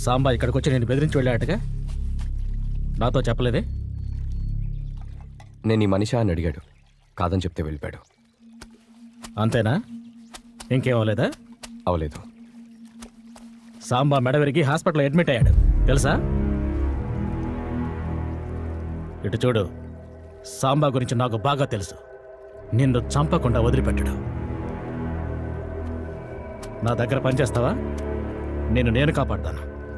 సాంబా ఇక్కడికి వచ్చి నేను బెదిరించి వెళ్ళాటగా నాతో చెప్పలేదే నేను ఈ మనిషి అని అడిగాడు కాదని చెప్తే వెళ్ళిపోయాడు అంతేనా ఇంకేం అవ్వలేదా అవలేదు సాంబా మెడ విరిగి హాస్పిటల్లో అడ్మిట్ అయ్యాడు తెలుసా ఇటు చూడు సాంబా గురించి నాకు బాగా తెలుసు నిన్ను చంపకుండా వదిలిపెట్టడు నా దగ్గర పనిచేస్తావా నేను నేను కాపాడతాను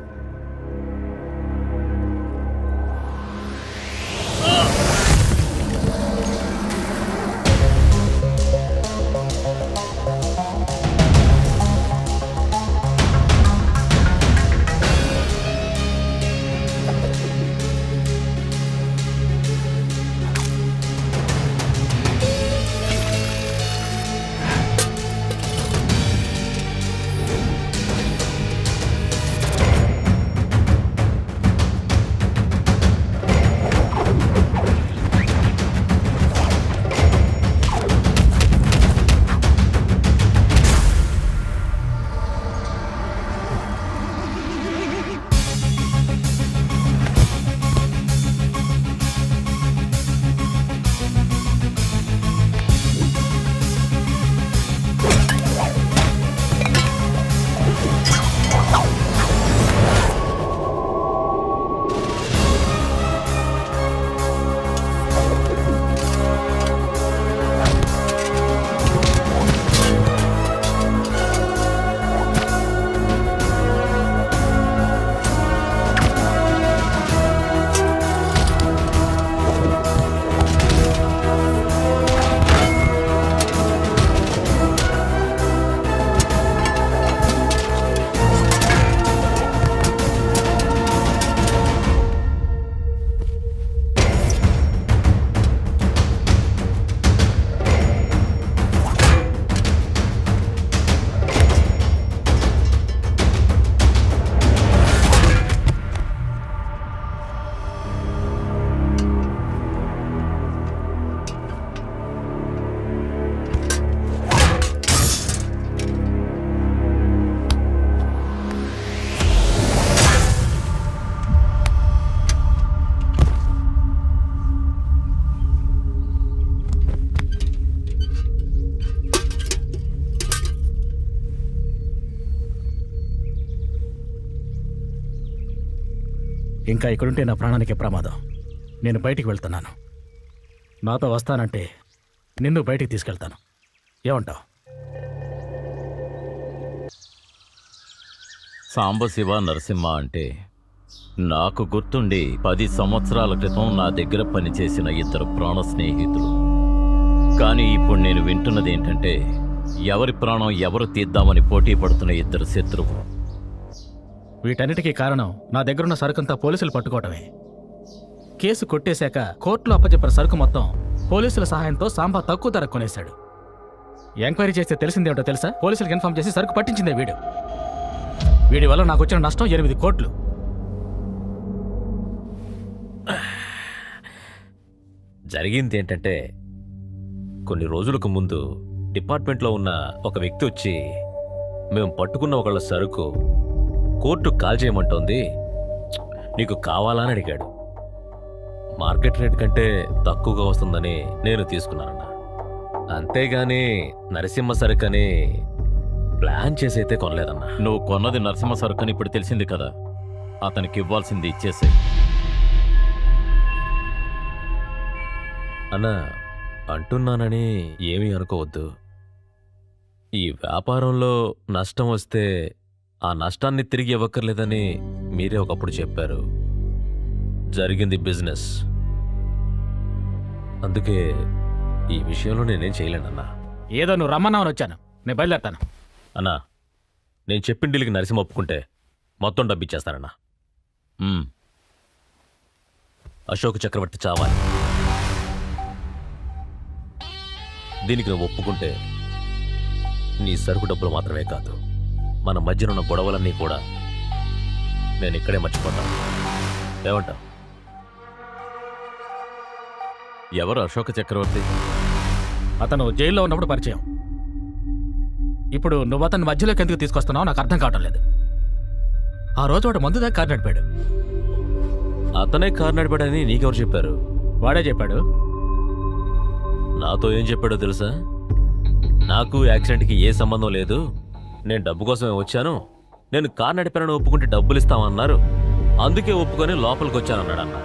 ఇంకా ఇక్కడుంటే నా ప్రాణానికి ప్రమాదం నేను బయటికి వెళ్తున్నాను నాతో వస్తానంటే నిన్ను బయటికి తీసుకెళ్తాను ఏమంటావు సాంబశివ నరసింహ అంటే నాకు గుర్తుండి పది సంవత్సరాల క్రితం నా దగ్గర పనిచేసిన ఇద్దరు ప్రాణ స్నేహితులు కానీ ఇప్పుడు నేను వింటున్నది ఏంటంటే ఎవరి ప్రాణం ఎవరు తీద్దామని పోటీ పడుతున్న ఇద్దరు శత్రువు వీటన్నిటికీ కారణం నా దగ్గరున్న సరుకంతా పోలీసులు పట్టుకోవటమే కేసు కొట్టేశాక కోర్టులో అప్పచెప్పిన సరుకు మొత్తం పోలీసుల సహాయంతో సాంబా తక్కువ ధర కొనేశాడు ఎంక్వైరీ చేస్తే తెలిసిందేమిటో తెలుసా పోలీసులకు ఇన్ఫార్మ్ చేసి సరుకు పట్టించిందే వీడు వీడి వల్ల నాకు వచ్చిన నష్టం ఎనిమిది కోట్లు జరిగింది ఏంటంటే కొన్ని రోజులకు ముందు డిపార్ట్మెంట్లో ఉన్న ఒక వ్యక్తి వచ్చి మేము పట్టుకున్న ఒకళ్ళ సరుకు కోర్టు కాల్ చేయమంటోంది నీకు కావాలా అని అడిగాడు మార్కెట్ రేట్ కంటే తక్కువగా వస్తుందని నేను తీసుకున్నానన్న అంతేగాని నరసింహ సరుకు అని ప్లాన్ చేసి అయితే కొనలేదన్నా నువ్వు కొన్నది నరసింహ సరుకు అని ఇప్పుడు తెలిసింది కదా అతనికి ఇవ్వాల్సింది ఇచ్చేసే అన్న అంటున్నానని ఏమీ అనుకోవద్దు ఈ వ్యాపారంలో నష్టం వస్తే ఆ నష్టాన్ని తిరిగి ఇవ్వక్కర్లేదని మీరే ఒకప్పుడు చెప్పారు జరిగింది బిజినెస్ అందుకే ఈ విషయంలో నేనేం చేయలేనన్నా ఏదో నువ్వు రమ్మన్నావని వచ్చాను నేను బయలుదేరతాను అన్నా నేను చెప్పిన డీల్కి నరసింహ ఒప్పుకుంటే మొత్తం డబ్బు ఇచ్చేస్తానన్నా మ్మ్. అశోక్ చక్రవర్తి చావాలి దీనికి నువ్వు ఒప్పుకుంటే నీ సరుకు డబ్బులు మాత్రమే కాదు మన మధ్యన ఉన్న గొడవలన్నీ కూడా నేను ఇక్కడే మర్చిపోతాను ఏమంటావు ఎవరు అశోక చక్రవర్తి అతను జైల్లో ఉన్నప్పుడు పరిచయం ఇప్పుడు నువ్వు అతన్ని మధ్యలోకి ఎందుకు తీసుకొస్తున్నావు నాకు అర్థం కావటం లేదు ఆ రోజు వాడు మందు దాకా కారు నడిపాడు అతనే కారు నడిపాడని నీకెవరు చెప్పారు వాడే చెప్పాడు నాతో ఏం చెప్పాడో తెలుసా నాకు యాక్సిడెంట్కి ఏ సంబంధం లేదు నేను డబ్బు కోసమే వచ్చాను నేను కారు నడిపానని ఒప్పుకుంటే డబ్బులు ఇస్తామన్నారు అందుకే ఒప్పుకొని లోపలికి వచ్చానన్నాడు అన్న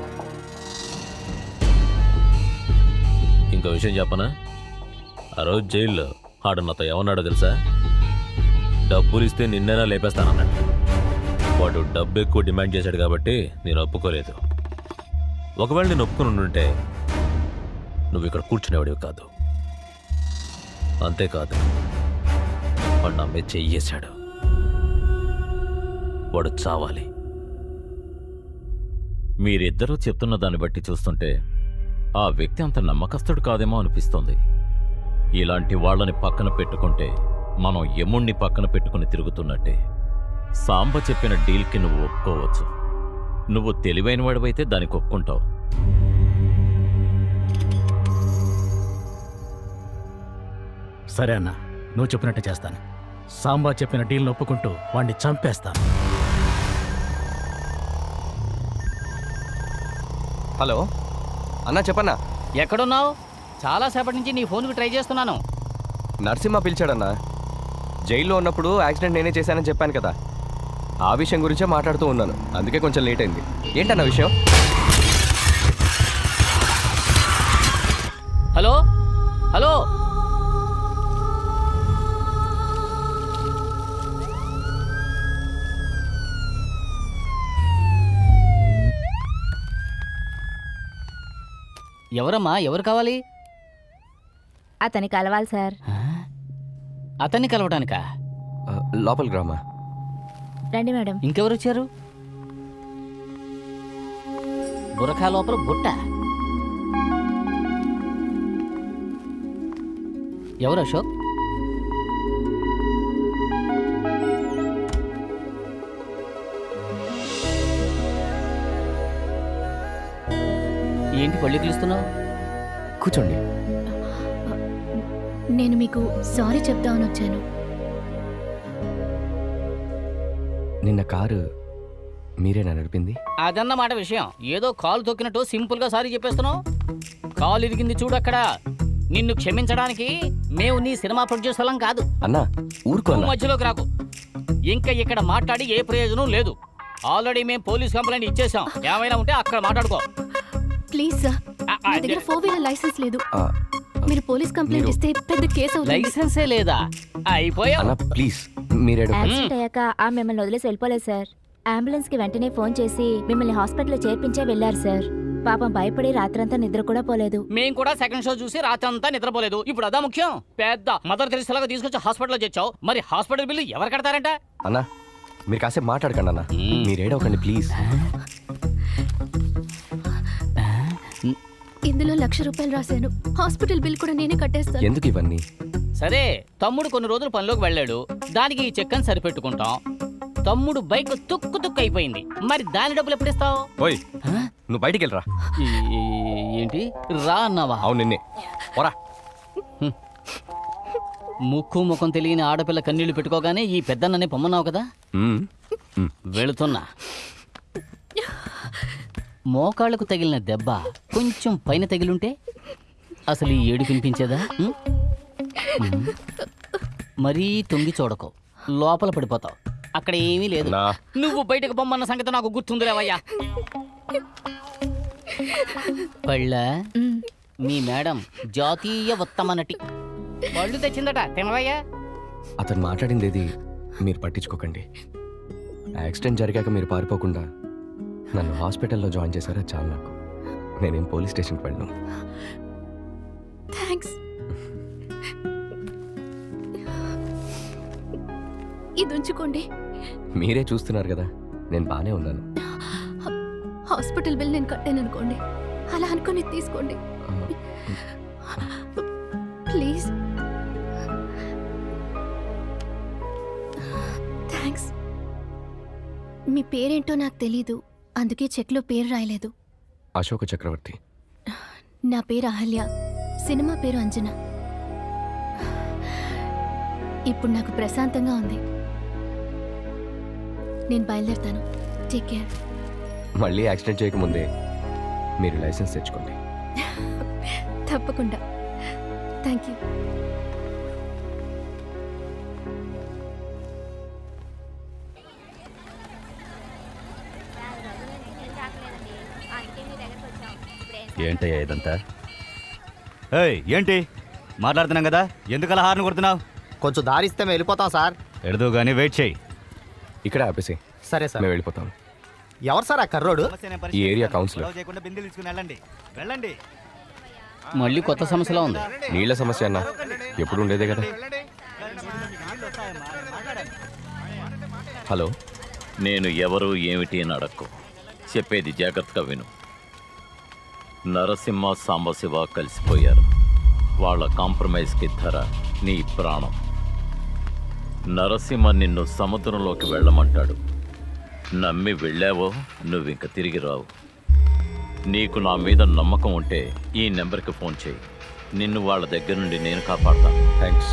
ఇంకో విషయం చెప్పనా ఆ రోజు జైల్లో ఆడు నాతో ఏమన్నాడో తెలుసా డబ్బులు ఇస్తే నిన్నైనా లేపేస్తానన్నాడు వాడు డబ్బు ఎక్కువ డిమాండ్ చేశాడు కాబట్టి నేను ఒప్పుకోలేదు ఒకవేళ నేను ఒప్పుకుని ఉంటే నువ్వు ఇక్కడ కూర్చునేవాడివి కాదు అంతేకాదు వాడు నా మీద చెయ్యేశాడు వాడు చావాలి మీరిద్దరూ చెప్తున్న దాన్ని బట్టి చూస్తుంటే ఆ వ్యక్తి అంత నమ్మకస్తుడు కాదేమో అనిపిస్తోంది ఇలాంటి వాళ్ళని పక్కన పెట్టుకుంటే మనం యముణ్ణి పక్కన పెట్టుకుని తిరుగుతున్నట్టే సాంబ చెప్పిన డీల్కి నువ్వు ఒప్పుకోవచ్చు నువ్వు తెలివైన వాడివైతే దానికి ఒప్పుకుంటావు సరే అన్న నువ్వు చెప్పినట్టు చేస్తాను సాంబా చెప్పిన డీల్ని ఒప్పుకుంటూ వాడిని చంపేస్తాను హలో అన్నా చెప్పన్నా ఎక్కడున్నావు చాలాసేపటి నుంచి నీ ఫోన్కి ట్రై చేస్తున్నాను నరసింహ పిలిచాడన్నా జైల్లో ఉన్నప్పుడు యాక్సిడెంట్ నేనే చేశానని చెప్పాను కదా ఆ విషయం గురించే మాట్లాడుతూ ఉన్నాను అందుకే కొంచెం లేట్ అయింది ఏంటన్న విషయం హలో హలో ఎవరమ్మా ఎవరు కావాలి అతని కలవాలి సార్ అతన్ని కలవడానికా ఆ, లోపలికి రామా రండి మేడం ఇంకెవరు వచ్చారు బురఖా లోపల బుట్ట ఎవరు అశోక్ ఏంటి పళ్ళు పిలుస్తున్నావు కూర్చోండి నేను మీకు సారీ చెప్దామని వచ్చాను నిన్న కారు మీరేనా నడిపింది అదన్నమాట విషయం ఏదో కాలు తొక్కినట్టు సింపుల్ గా సారీ చెప్పేస్తున్నావు కాలు ఇరిగింది చూడు అక్కడ నిన్ను క్షమించడానికి మేము నీ సినిమా ప్రొడ్యూసర్లం కాదు అన్నా ఊరుకో నువ్వు అన్నా మధ్యలోకి రాకు ఇంకా ఇక్కడ మాట్లాడి ఏ ప్రయోజనం లేదు ఆల్రెడీ మేము పోలీస్ కంప్లైంట్ ఇచ్చేసాం ఏమైనా ఉంటే అక్కడ మాట్లాడుకో ప్లీజ్ సార్ ఆ, ఆ, నా దగ్గర ఫోర్ వీలర్ లైసెన్స్ లేదు ఆ, మీరు పోలీస్ కంప్లైంట్ మీరు- ఇస్తే పెద్ద కేసు అవుతుంది లైసెన్సే లేదా అయిపోయావు అన్నా ప్లీజ్ మీరేడు యాక్సిడెంట్ అయ్యాక ఆ మిమ్మల్ని వదిలేసి వెళ్ళిపోలేదు సార్ అంబులెన్స్ కి వెంటనే ఫోన్ చేసి మిమ్మల్ని హాస్పిటల్లో చేర్పించే వెళ్ళారు సార్ పాపం భయపడి రాత్రంతా నిద్ర కూడా పోలేదు మేము కూడా సెకండ్ షో చూసి రాత్రి అంతా నిద్రపోలేదు ఇప్పుడు అదా ముఖ్యం పెద్ద మదర్ తెలిసేలాగా తీసుకొచ్చి హాస్పిటల్లో చేర్చావు మరి హాస్పిటల్ బిల్లు ఎవరు కడతారంట అన్నా మీరు కాసేపు మాట్లాడకండి అన్నా మ్మ్. మీరేడవకండి ప్లీజ్ ఇందులో లక్ష రూపాయలు రాశాను హాస్పిటల్ బిల్ కూడా నేనే కట్టేస్తాను ఎందుకు ఇవన్నీ సరే తమ్ముడు కొన్ని రోజులు పనిలోకి వెళ్ళాడు దానికి ఈ చెక్కని సరిపెట్టుకుంటాం తమ్ముడు బైక్ తుక్కు తుక్కు అయిపోయింది మరి దాని డబ్బులు ఎప్పుడు ఇస్తావు ఓయ్ నువ్వు బయటికి వెళ్ళరా ఏంటి రా అన్నావా అవును నిన్నే పోరా ముక్కు ముఖం తెలియని ఆడపిల్ల కన్నీళ్లు పెట్టుకోగానే ఈ పెద్దన్ననే పొమ్మన్నావు కదా మ్మ్. మ్మ్. వెళుతున్నా మోకాళ్ళకు తగిలిన దెబ్బ కొంచెం పైన తగిలుంటే అసలు ఈ ఏడు వినిపించేదా ఉం? ఉం. మరీ తొంగి చూడకు లోపల పడిపోతావు అక్కడ ఏమీ లేదు నా నువ్వు బయటకు పొమ్మన్న సంగతి నాకు గుర్తుందిలేవయ్యా పళ్ళ మ్, మీ మేడం జాతీయ ఉత్తమ నటి పళ్ళు తెచ్చిందట తినవయ్యా అతను మాట్లాడింది ఏది మీరు పట్టించుకోకండి యాక్సిడెంట్ జరిగాక మీరు పారిపోకుండా నన్ను హాస్పిటల్లో జాయిన్ చేశారా చాలు నాకు నేనేం పోలీస్ స్టేషన్కి వెళ్ళను థ్యాంక్స్ ఇది ఉంచుకోండి మీరే చూస్తున్నారు కదా నేను బాగానే ఉన్నాను హాస్పిటల్ బిల్ నేను కట్టాను అనుకోండి అలా అనుకుని తీసుకోండి ఆ, ప్లీజ్ థ్యాంక్స్ మీ పేరేంటో నాకు తెలీదు అందుకే చెక్లో పేరు రాయలేదు అశోక చక్రవర్తి నా పేరు అహల్య సినిమా పేరు అంజన ఇప్పుడు నాకు ప్రశాంతంగా ఉంది నేను బయలుదేరుతాను టేక్ కేర్ మళ్ళీ యాక్సిడెంట్ చేయకముందే మీరు లైసెన్స్ తెచ్చుకోండి తప్పకుండా థ్యాంక్ యూ ఏంటయ్యా ఇదంతా ఏయ్ ఏంటి మాట్లాడుతున్నాం కదా ఎందుకు అలా హార్న్ కొడుతున్నావు కొంచెం దారిస్తే మేము వెళ్ళిపోతాం సార్ ఎడదు కానీ వెయిట్ చేయి ఇక్కడ ఆపేసి సరే సార్ మేము వెళ్ళిపోతాం ఎవరు సార్ ఆ కర్రోడు ఈ ఏరియా కౌన్సిలర్. గొడవ చేయకుండా బిందెలు తీసుకుని వెళ్ళండి వెళ్ళండి మళ్ళీ కొత్త సమస్యలా ఉంది నీళ్ళ సమస్య అన్న ఎప్పుడు ఉండేదే కదా హలో నేను ఎవరు ఏమిటి అని అడక్కు చెప్పేది జాగ్రత్తగా విను నరసింహ సాంబశివ కలిసిపోయారు వాళ్ళ కాంప్రమైజ్కి ధర నీ ప్రాణం నరసింహ నిన్ను సముద్రంలోకి వెళ్ళమంటాడు నమ్మి వెళ్ళావో నువ్వింక తిరిగి రావు నీకు నా మీద నమ్మకం ఉంటే ఈ నెంబర్కి ఫోన్ చేయి నిన్ను వాళ్ళ దగ్గర నుండి నేను కాపాడతాను థ్యాంక్స్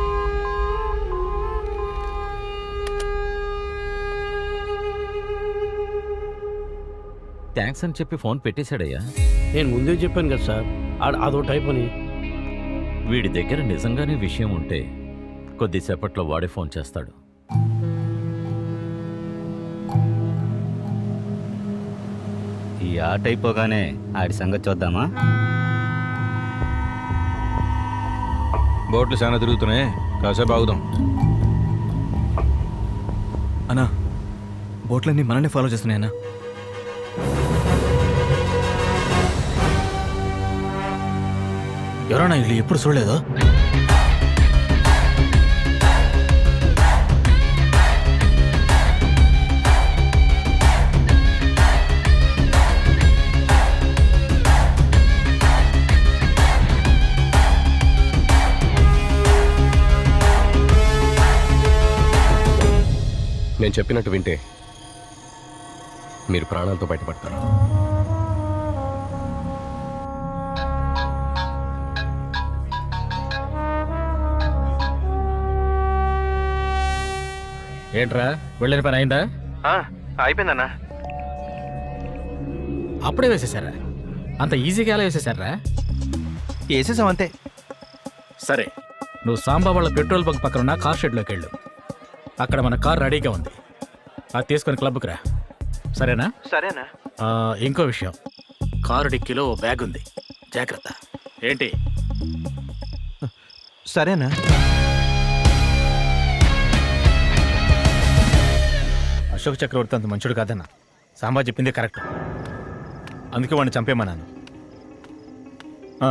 థ్యాంక్స్ అని చెప్పి ఫోన్ పెట్టేశాడయ్యా నేను ముందే చెప్పాను కదా సార్ ఆడ అదో టైప్ అని వీడి దగ్గర నిజంగానే విషయం ఉంటే కొద్దిసేపట్లో వాడే ఫోన్ చేస్తాడు ఈ ఆట అయిపోగానే ఆడి సంగతి చూద్దామా బోట్లు చాలా తిరుగుతున్నాయి కాసేపు ఆగుదాం అన్నా బోట్లన్నీ మనల్ని ఫాలో చేస్తున్నాయన్నా ఎవరన్నా ఇల్లు ఎప్పుడు చూడలేదు నేను చెప్పినట్టు వింటే మీరు ప్రాణాలతో బయటపడతారు ఏంట్రా వెళ్ళిన పని అయిందా అయిపోయిందన్నా అప్పుడే వేసేసారా అంత ఈజీగా ఎలా వేసేసారా వేసేసాం అంతే సరే నువ్వు సాంబా వాళ్ళ పెట్రోల్ బంక్ పక్కన ఉన్న కార్ షెడ్లోకి వెళ్ళు అక్కడ మన కార్ రెడీగా ఉంది అది తీసుకొని క్లబ్కి రా సరేనా సరేనా ఆ, ఇంకో విషయం కారు డిక్కీలో ఓ బ్యాగ్ ఉంది జాగ్రత్త ఏంటి సరేనా అశోక్ చక్రవర్తి అంత మంచుడు కాదన్న సాంబా చెప్పింది కరెక్ట్ అందుకే వాడిని చంపేమన్నాను ఆ.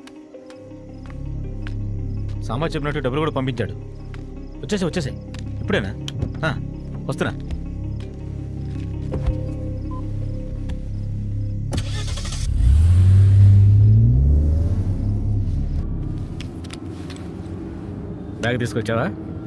సాంబా చెప్పినట్టు డబ్బులు కూడా పంపించాడు వచ్చేసి వచ్చేసాయి ఇప్పుడేనా ఆ, వస్తున్నా బ్యాగ్ తీసుకొచ్చావా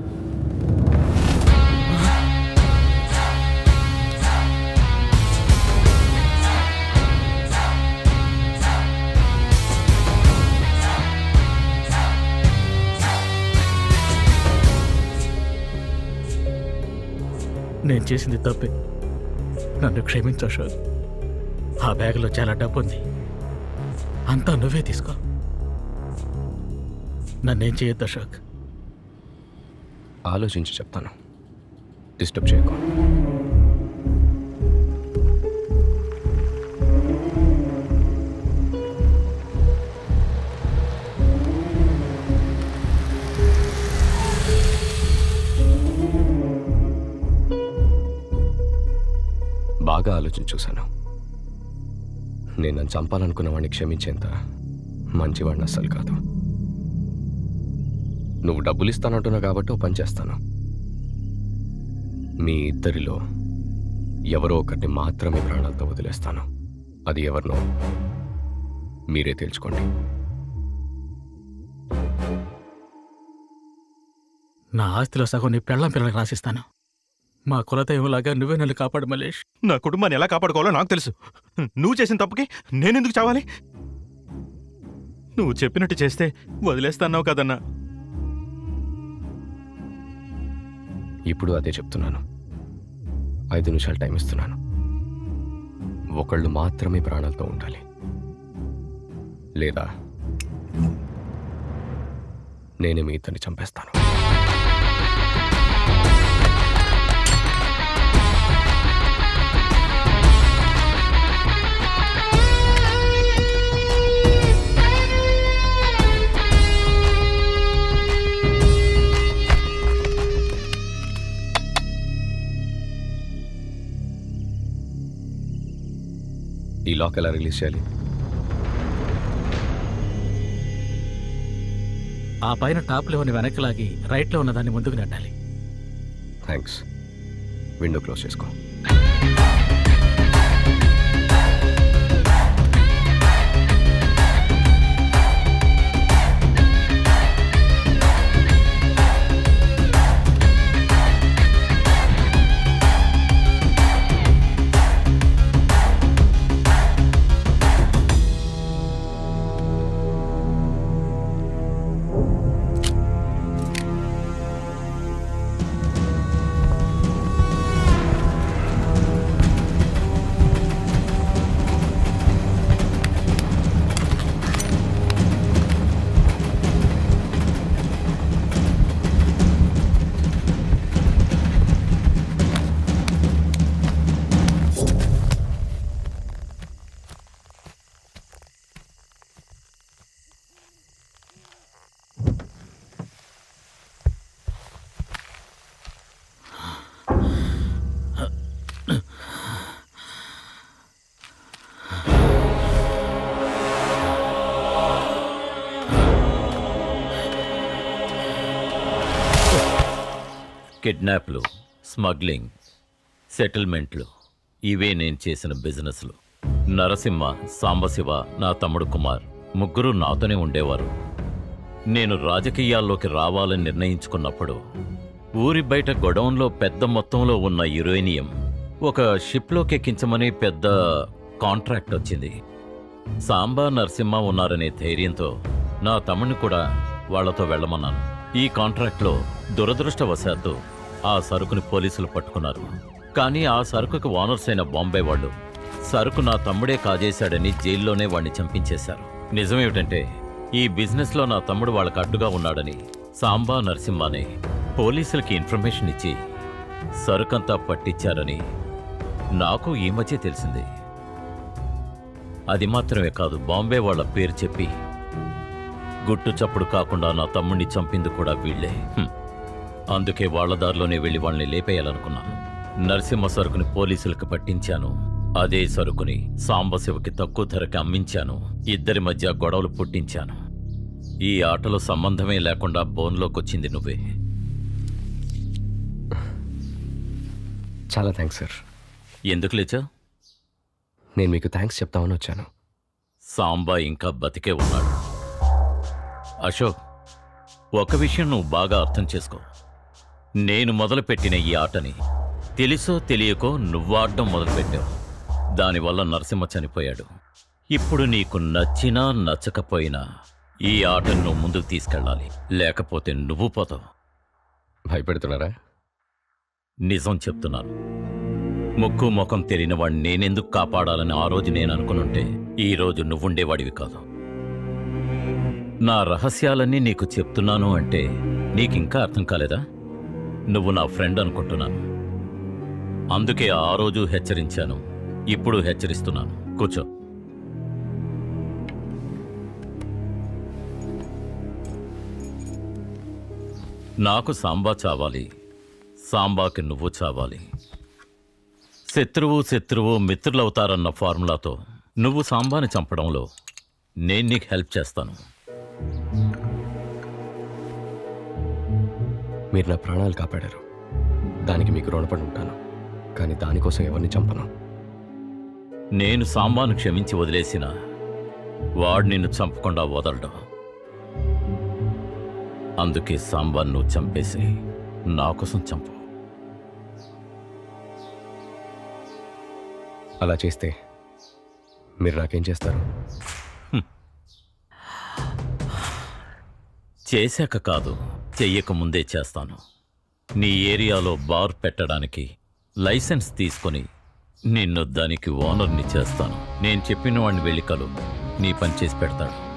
నేను చేసింది తప్పే నన్ను క్షమించు అశోక్ ఆ బ్యాగ్లో చాలా డబ్బు ఉంది అంతా నువ్వే తీసుకో నన్నేం చేయొద్దు అశోక్ ఆలోచించి చెప్తాను డిస్టర్బ్ చేయకు బాగా ఆలోచించి చూశాను నేను నన్ను చంపాలనుకున్న వాడిని క్షమించేంత మంచివాడిని అస్సలు కాదు నువ్వు డబ్బులు ఇస్తానంటున్నావు కాబట్టి ఓ పని చేస్తాను మీ ఇద్దరిలో ఎవరో ఒకరిని మాత్రమే ప్రాణాలతో వదిలేస్తాను అది ఎవరినో మీరే తేల్చుకోండి నా ఆస్తిలో సగం నీ పెళ్ళం పిల్లలకు రాసిస్తాను మా కులదైవంలాగా నువ్వే నన్ను కాపాడు మలేష్ నా కుటుంబాన్ని ఎలా కాపాడుకోవాలో నాకు తెలుసు నువ్వు చేసిన తప్పుకి నేనెందుకు చావాలి నువ్వు చెప్పినట్టు చేస్తే వదిలేస్తాన్నావు కదన్నా ఇప్పుడు అదే చెప్తున్నాను ఐదు నిమిషాలు టైం ఇస్తున్నాను ఒకళ్ళు మాత్రమే ప్రాణాలతో ఉండాలి లేదా నేనే మీ ఇద్దరిని చంపేస్తాను ఈ లాక్ ఎలా రిలీజ్ చేయాలి ఆ పైన టాప్లో ఉన్న వెనక్కి లాగి రైట్లో ఉన్న దాన్ని ముందుకు నెట్టాలి థ్యాంక్స్ విండో క్లోజ్ చేసుకో కిడ్నాప్లు స్మగ్లింగ్ సెటిల్మెంట్లు ఇవే నేను చేసిన బిజినెస్లు నరసింహ సాంబశివ నా తమ్ముడు కుమార్ ముగ్గురు నాతోనే ఉండేవారు నేను రాజకీయాల్లోకి రావాలని నిర్ణయించుకున్నప్పుడు ఊరి బయట గొడౌన్లో పెద్ద మొత్తంలో ఉన్న యురేనియం ఒక షిప్లోకి ఎక్కించమని పెద్ద కాంట్రాక్ట్ వచ్చింది సాంబా నరసింహ ఉన్నారనే ధైర్యంతో నా తమ్ముడిని కూడా వాళ్లతో వెళ్ళమన్నాను ఈ కాంట్రాక్ట్లో దురదృష్టవశాత్తు ఆ సరుకుని పోలీసులు పట్టుకున్నారు కానీ ఆ సరుకుకి ఓనర్స్ అయిన బాంబే వాళ్ళు సరుకు నా తమ్ముడే కాజేశాడని జైల్లోనే వాణ్ణి చంపించేశారు నిజమేమిటంటే ఈ బిజినెస్లో నా తమ్ముడు వాళ్ళకి అడ్డుగా ఉన్నాడని సాంబా నరసింహానే పోలీసులకి ఇన్ఫర్మేషన్ ఇచ్చి సరుకంతా పట్టించారని నాకు ఈ మధ్య తెలిసింది అది మాత్రమే కాదు బాంబే వాళ్ళ పేరు చెప్పి గుట్టు చప్పుడు కాకుండా నా తమ్ముణ్ణి చంపింది కూడా వీళ్ళే హ్మ్. అందుకే వాళ్ళ దారిలోనే వెళ్ళి వాళ్ళని లేపేయాలనుకున్నా నరసింహ సరుకుని పోలీసులకు పట్టించాను అదే సరుకుని సాంబశివకి తక్కువ ధరకి అమ్మించాను ఇద్దరి మధ్య గొడవలు పుట్టించాను ఈ ఆటలో సంబంధమే లేకుండా బోన్లోకొచ్చింది నువ్వే చాలా థ్యాంక్స్ సార్ ఎందుకు లేచా నేను మీకు థ్యాంక్స్ చెప్తామని వచ్చాను సాంబా ఇంకా బతికే ఉన్నాడు అశోక్ ఒక విషయం నువ్వు బాగా అర్థం చేసుకో నేను మొదలుపెట్టిన ఈ ఆటని తెలుసో తెలియకో నువ్వు ఆడడం మొదలుపెట్టావు దానివల్ల నరసింహ చనిపోయాడు ఇప్పుడు నీకు నచ్చినా నచ్చకపోయినా ఈ ఆటను నువ్వు ముందుకు తీసుకెళ్ళాలి లేకపోతే నువ్వు పోతావు భయపెడుతున్నారా నిజం చెప్తున్నాను ముక్కు ముఖం తెలియని వాడిని నేనెందుకు కాపాడాలని ఆ రోజు నేను అనుకునుంటే ఈ రోజు నువ్వుండేవాడివి కాదు నా రహస్యాలన్నీ నీకు చెప్తున్నాను అంటే నీకింకా అర్థం కాలేదా నువ్వు నా ఫ్రెండ్ అనుకుంటున్నాను అందుకే ఆ రోజు హెచ్చరించాను ఇప్పుడు హెచ్చరిస్తున్నాను కూర్చో నాకు సాంబా చావాలి సాంబాకి నువ్వు చావాలి శత్రువు శత్రువు మిత్రులవుతారన్న ఫార్ములాతో నువ్వు సాంబాని చంపడంలో నేను నీకు హెల్ప్ చేస్తాను మీరు నా ప్రాణాలు కాపాడారు దానికి మీకు రుణపడి ఉంటాను కానీ దానికోసం ఎవరిని చంపను నేను సాంబాను క్షమించి వదిలేసిన వాడు నిన్ను చంపకుండా వదలడం అందుకే సాంబాన్ నువ్వు చంపేసి నా కోసం చంపు అలా చేస్తే మీరు నాకేం చేస్తారు చేశాక కాదు చెయ్యక ముందే చేస్తాను నీ ఏరియాలో బార్ పెట్టడానికి లైసెన్స్ తీసుకొని నిన్ను దానికి ఓనర్ని చేస్తాను నేను చెప్పిన వాడిని వెళ్ళి కలు నీ పని చేసి పెడతాడు